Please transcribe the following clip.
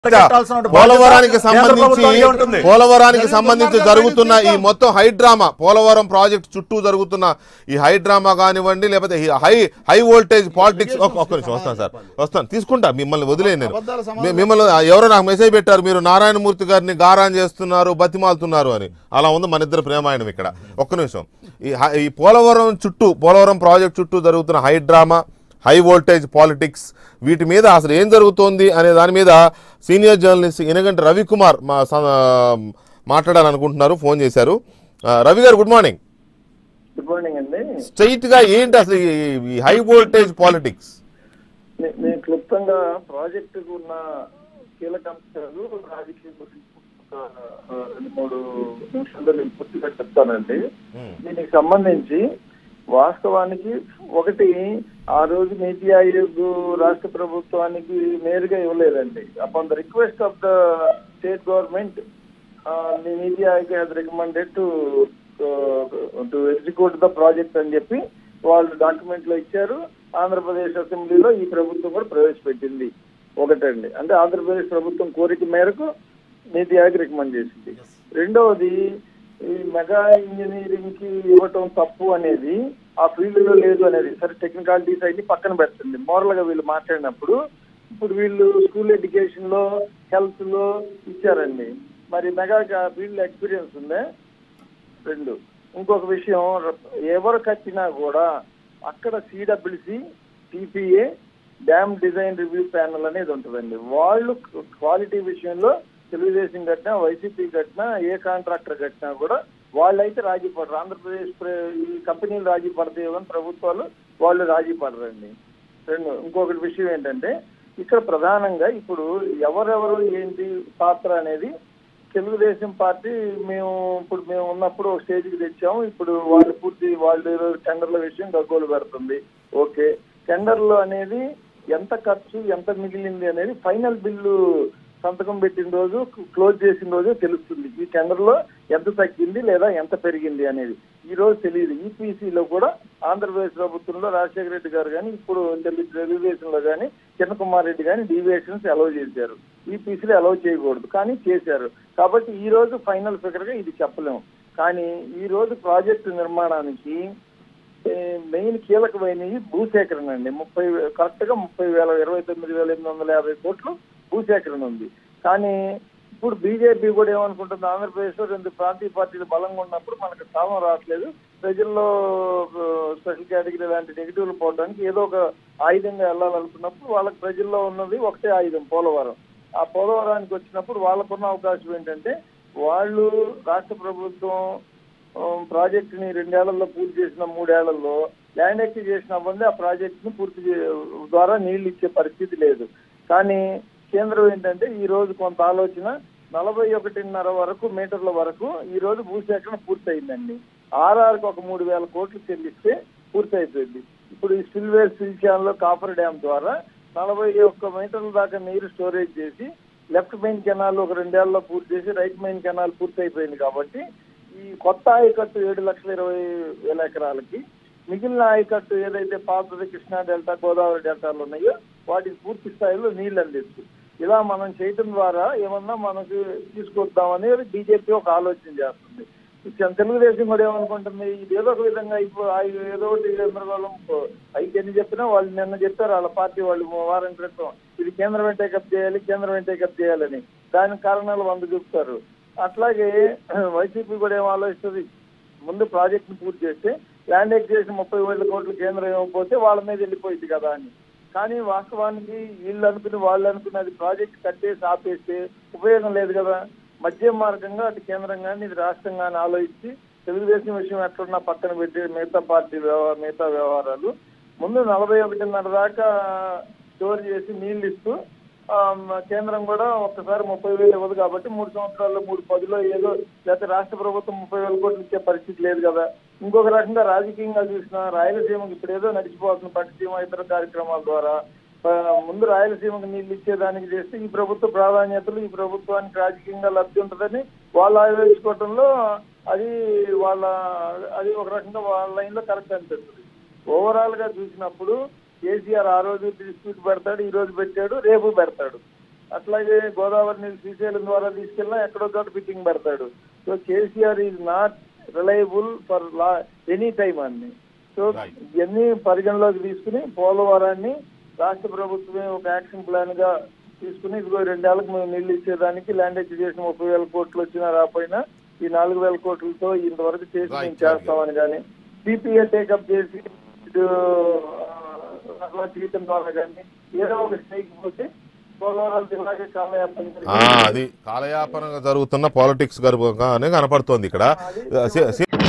కట్టాల్సిన పోలవరానికి బాధ్యత కేంద్ర సంబంధించి ప్రభుత్వానికే ఉంటుంది. పోలవరానికి సంబంధించి జరుగుతున్న ఈ మొత్తం హైడ్రామా పోలవరం ప్రాజెక్ట్ చుట్టూ జరుగుతున్న ఈ హైడ్రామా కానివ్వండి లేకపోతే ఈ హై హై వోల్టేజ్ పాలిటిక్స్ ఒక్క నిమిషం వస్తాను సార్ వస్తాను తీసుకుంటా మిమ్మల్ని వదిలేను నేను అబద్ధాల సమాధానం. మీ- మిమ్మల్ని ఎవరో నాకు మెసేజ్ పెట్టారు మీరు నారాయణమూర్తి గారిని గారాన్ చేస్తున్నారు బతిమాలుతున్నారు అని అలా ఉంది మన ఇద్దరు ప్రేమాయణం ఇక్కడ ఒక్క నిమిషం ఈ హై- ఈ పోలవరం చుట్టూ పోలవరం ప్రాజెక్ట్ చుట్టూ జరుగుతున్న హైడ్రామా హై వోల్టేజ్ పాలిటిక్స్ వీటి మీద అసలు ఏం జరుగుతోంది అనే దాని మీద సీనియర్ జర్నలిస్ట్ ఎనగంటి రవికుమార్ మా స- మాట్లాడాలనుకుంటున్నారు ఫోన్ చేశారు ఆ, Ravi garu good morning good morning అండి స్ట్రైట్ గా ఏంటి అసలు ఈ- ఈ హై వోల్టేజ్ పాలిటిక్స్ నే- నేను క్లుప్తంగా ప్రాజెక్టుకు ఉన్న కీలక అంశాలు రాజకీయ గురించి ఒక ఆ, రెండు మూడు నిమిషాల్లో నేను పూర్తిగా చెప్తానండి దీనికి సంబంధించి వాస్తవానికి ఒకటి ఆ రోజు నీతి ఆయోగ్ రాష్ట్ర ప్రభుత్వానికి నేరుగా ఇవ్వలేదండి upon the request of the state government Niti Aayog has recommended to to execute the project అని చెప్పి వాళ్ళు డాక్యుమెంట్ లో ఇచ్చారు ఆంధ్రప్రదేశ్ అసెంబ్లీలో ఈ ప్రభుత్వం కూడా ప్రవేశపెట్టింది ఒకటండి అంటే ఆంధ్రప్రదేశ్ ప్రభుత్వం కోరిక మేరకు నీతి ఆయోగ్ రికమెండ్ చేసింది రెండవది ఈ మెగా ఇంజనీరింగ్ కి ఇవ్వటం తప్పు అనేది ఆ ఫీల్డ్ లో లేదు అనేది సరే టెక్నికాలిటీస్ అన్ని పక్కన పెట్టండి మోరల్ గా వీళ్ళు మాట్లాడినప్పుడు ఇప్పుడు వీళ్ళు స్కూల్ ఎడ్యుకేషన్ లో హెల్త్ లో ఇచ్చారండి మరి మెగా ఫీల్డ్ ఎక్స్పీరియన్స్ ఉందే రెండు ఇంకొక విషయం ఎవరు కట్టినా కూడా అక్కడ CWC TPA dam design review panel అనేది ఉంటుందండి వాళ్ళు క్వాలిటీ విషయంలో తెలుగుదేశం కట్టినా వైసీపీ కట్టినా ఏ కాంట్రాక్టర్ కట్టినా కూడా వాళ్ళైతే రాజీ పడరు ఆంధ్రప్రదేశ్ ప్ర- ఈ కంపెనీలు రాజీ పడతాయి కానీ ప్రభుత్వాలు వాళ్ళు రాజీ పడరండి రెండు ఇంకొకటి విషయం ఏంటంటే ఇక్కడ ప్రధానంగా ఇప్పుడు ఎవరెవరు ఏంటి పాత్ర అనేది తెలుగుదేశం పార్టీ మేము ఇప్పుడు మేము ఉన్నప్పుడు ఒక స్టేజ్కి తెచ్చాము ఇప్పుడు వాళ్ళు పూర్తి వాళ్ళు టెండర్ల విషయం గగ్గోలు పెడుతుంది ఓకే టెండర్లు అనేది ఎంత ఖర్చు ఎంత మిగిలింది అనేది ఫైనల్ బిల్లు సంతకం పెట్టిన రోజు క్లోజ్ చేసిన రోజు తెలుస్తుంది ఈ టెండర్ లో ఎంత తగ్గింది లేదా ఎంత పెరిగింది అనేది ఈ రోజు తెలియదు ఈపీసీలో కూడా ఆంధ్రప్రదేశ్ ప్రభుత్వంలో రాజశేఖర రెడ్డి గారు కానీ ఇప్పుడు తెలుగు తెలుగుదేశంలో కానీ కిరణ్ కుమార్ రెడ్డి కానీ డీవియేషన్స్ అలౌ చేశారు ఈపీసీలో అలౌ చేయకూడదు కానీ చేశారు కాబట్టి ఈ రోజు ఫైనల్ ఫిగర్ గా ఇది చెప్పలేము కానీ ఈ రోజు ప్రాజెక్టు నిర్మాణానికి ఏ, మెయిన్ కీలకమైనవి భూసేకరణ అండి ముప్పై కరెక్ట్ గా ముప్పై వేల ఇరవై తొమ్మిది వేల ఎనిమిది వందల యాభై కోట్లు భూసేకరణ ఉంది కానీ ఇప్పుడు బీజేపీ కూడా ఏమనుకుంటుంది ఆంధ్రప్రదేశ్ లో రెండు ప్రాంతీయ పార్టీలు బలంగా ఉన్నప్పుడు మనకు స్థానం రావట్లేదు ప్రజల్లో ఆ, స్పెషల్ కేటగిరీ లాంటి నెగిటివ్లు పోవడానికి ఏదో ఒక ఆయుధంగా వెళ్ళాలనుకున్నప్పుడు వాళ్ళకి ప్రజల్లో ఉన్నది ఒకటే ఆయుధం పోలవరం ఆ పోలవరానికి వచ్చినప్పుడు వాళ్ళకున్న అవకాశం ఏంటంటే వాళ్ళు రాష్ట్ర ప్రభుత్వం ఆ, ప్రాజెక్టుని రెండేళ్లలో పూర్తి చేసిన మూడేళ్లలో ల్యాండ్ ఎక్కి చేసిన అవ్వంది ఆ ప్రాజెక్టుని పూర్తి చే- ద్వారా నీళ్లు ఇచ్చే పరిస్థితి లేదు కానీ కేంద్రం ఏంటంటే ఈ రోజు కొంత ఆలోచన నలభై ఒకటిన్నర వరకు మీటర్ల వరకు ఈ రోజు భూసేకరణ పూర్తయిందండి ఆర్ఆర్కి ఒక మూడు వేల కోట్లు చెల్లిస్తే పూర్తయిపోయింది ఇప్పుడు ఈ స్పిల్వేర్ సిల్చాన్లో కాపర్ డ్యామ్ ద్వారా నలభై ఒక్క మీటర్ల దాకా నీరు స్టోరేజ్ చేసి లెఫ్ట్ మెయిన్ కెనాల్ ఒక రెండేళ్లలో పూర్తి చేసి రైట్ మెయిన్ కెనాల్ పూర్తి అయిపోయింది కాబట్టి ఈ కొత్త ఆయకట్టు ఏడు లక్షల ఇరవై వేల ఎకరాలకి మిగిలిన ఆయకట్టు ఏదైతే పాతది కృష్ణా డెల్టా గోదావరి డెల్టాలు ఉన్నాయో వాటికి పూర్తి స్థాయిలో నీళ్లు అందిస్తుంది ఇలా మనం చేయటం ద్వారా ఏమన్నా మనకు తీసుకొద్దామని బీజేపీ ఒక ఆలోచన చేస్తుంది ఇక్కడ తెలుగుదేశం కూడా ఏమనుకుంటుంది ఇది ఏదో ఒక విధంగా ఇప్పుడు ఆ ఏదో ఒకటి గందరగోళం అయితే ఎన్ని చెప్పినా వాళ్ళు నిన్న చెప్పారు వాళ్ళ పార్టీ వాళ్ళు వారం క్రితం ఇది కేంద్రం టేకప్ చేయాలి కేంద్రం టేకప్ చేయాలని దానికి కారణాలు వంద చెప్తారు అట్లాగే వైసీపీ కూడా ఏం ఆలోచిస్తుంది ముందు ప్రాజెక్ట్ ని పూర్తి చేస్తే ల్యాండ్ ఎక్విజిషన్ ముప్పై వేల కోట్లు కేంద్రం ఇవ్వకపోతే వాళ్ళ మీద వెళ్ళిపోయింది కదా అని కానీ వాస్తవానికి వీళ్ళు అనుకుని వాళ్ళు అనుకుని అది ప్రాజెక్ట్ కట్టేసి ఆపేస్తే ఉపయోగం లేదు కదా మధ్య మార్గంగా అటు కేంద్రం కానీ ఇది రాష్ట్రం కానీ ఆలోచించి తెలుగుదేశం విషయం ఎట్లున్నా పక్కన పెట్టి మిగతా పార్టీ వ్యవహార మిగతా వ్యవహారాలు ముందు నలభై ఒకటిన్నర దాకా స్టోర్ చేసి నీళ్లు ఇస్తూ ఆ, కేంద్రం కూడా ఒక్కసారి ముప్పై వేలు ఇవ్వదు కాబట్టి మూడు సంవత్సరాల్లో మూడు పదిలో ఏదో లేకపోతే రాష్ట్ర ప్రభుత్వం ముప్పై వేల కోట్లు ఇచ్చే పరిస్థితి లేదు కదా ఇంకొక రకంగా రాజకీయంగా చూసిన రాయలసీమకి ఇప్పుడు ఏదో నడిచిపోతుంది పట్టిసీమ ఇతర కార్యక్రమాల ద్వారా ఆ, ముందు రాయలసీమకు నీళ్లు ఇచ్చేదానికి చేస్తే ఈ ప్రభుత్వ ప్రాధాన్యతలు ఈ ప్రభుత్వానికి రాజకీయంగా లబ్ధి ఉంటుందని వాళ్ళు ఆలోచించుకోవటంలో అది వాళ్ళ అది ఒక రకంగా వాళ్ళ లైన్లో కరెక్ట్ అనిపిస్తుంది ఓవరాల్ గా చూసినప్పుడు కేసీఆర్ ఆ రోజు డిస్ప్యూట్ పెడతాడు ఈ రోజు పెట్టాడు రేపు పెడతాడు అట్లాగే గోదావరి నీళ్ళు శ్రీశైలం ద్వారా తీసుకెళ్ళినా ఎక్కడో చోట ఫిట్టింగ్ పెడతాడు so KCR is not reliable for la any time అన్ని సో Right. ఇవన్నీ పరిగణలోకి తీసుకుని పోలవరాన్ని రాష్ట్ర ప్రభుత్వమే ఒక యాక్షన్ ప్లాన్ గా తీసుకుని ఇదిగో రెండేళ్లకు మేము నీళ్లు ఇచ్చేదానికి ల్యాండ్ ఎక్విజేషన్ ముప్పై వేల కోట్లు వచ్చినా రాపోయినా ఈ నాలుగు వేల కోట్లతో ఇంతవరకు చేసి Right, మేము చేస్తామని కానీ సిపిఏ టేకప్ చేసి ఇటు ఆ, అట్లా చేయటం ద్వారా కానీ ఏదో ఒక స్టేక్ పోతే పోలవరం జిల్లాకి కాలయాపన ఆ, అది కాలయాపన జరుగుతున్న పాలిటిక్స్ గర్భంగా కనపడుతోంది ఇక్కడ సి- సి-